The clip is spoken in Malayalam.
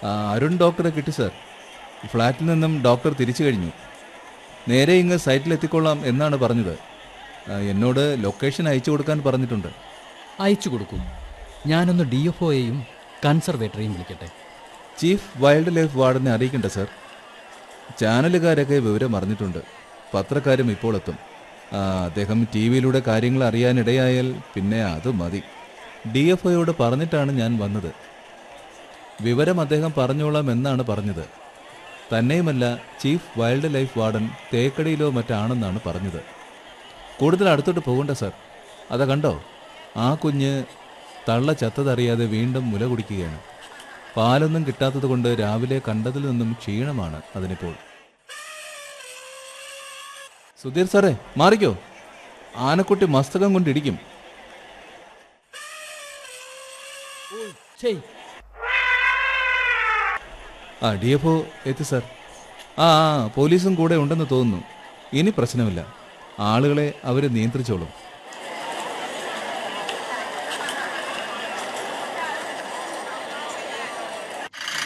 ആ, അരുൺ ഡോക്ടറെ കിട്ടി സാർ ഫ്ലാറ്റിൽ നിന്നും ഡോക്ടർ തിരിച്ചു കഴിഞ്ഞു നേരെ ഇങ്ങ് സൈറ്റിൽ എത്തിക്കൊള്ളാം എന്നാണ് പറഞ്ഞത് ആ, എന്നോട് ലൊക്കേഷൻ അയച്ചു കൊടുക്കാൻ പറഞ്ഞിട്ടുണ്ട് അയച്ചു കൊടുക്കും ഞാനൊന്ന് ഡി എഫ് ഒയെയും കൺസർവേറ്ററെയും വിളിക്കട്ടെ ചീഫ് വൈൽഡ് ലൈഫ് വാർഡനെ അറിയിക്കണ്ട സാർ ചാനലുകാരൊക്കെ വിവരം അറിഞ്ഞിട്ടുണ്ട് പത്രക്കാരും ഇപ്പോൾ എത്തും ആ, അദ്ദേഹം ടി വിയിലൂടെ കാര്യങ്ങൾ അറിയാനിടയായാൽ പിന്നെ അത് മതി ഡി എഫ് ഒയോട് പറഞ്ഞിട്ടാണ് ഞാൻ വന്നത് വിവരം അദ്ദേഹം പറഞ്ഞോളാം എന്നാണ് പറഞ്ഞത് തന്നെയുമല്ല ചീഫ് വൈൽഡ് ലൈഫ് വാർഡൻ തേക്കടിയിലോ മറ്റാണെന്നാണ് പറഞ്ഞത് കൂടുതൽ അടുത്തോട്ട് പോകണ്ട സാർ അതാ കണ്ടോ ആ കുഞ്ഞ് തള്ള ചത്തതറിയാതെ വീണ്ടും മുല കുടിക്കുകയാണ് പാലൊന്നും കിട്ടാത്തത് കൊണ്ട് രാവിലെ കണ്ടതിൽ നിന്നും ക്ഷീണമാണ് അതിനിപ്പോൾ സുധീർ സാറേ മാറിക്കോ ആനക്കുട്ടി മസ്തകം കൊണ്ടിടിക്കും ശരി ആ ഡി എഫ് ഒ എത്തി സാർ ആ ആ പോലീസും കൂടെ ഉണ്ടെന്ന് തോന്നുന്നു ഇനി പ്രശ്നമില്ല ആളുകളെ അവർ നിയന്ത്രിച്ചോളും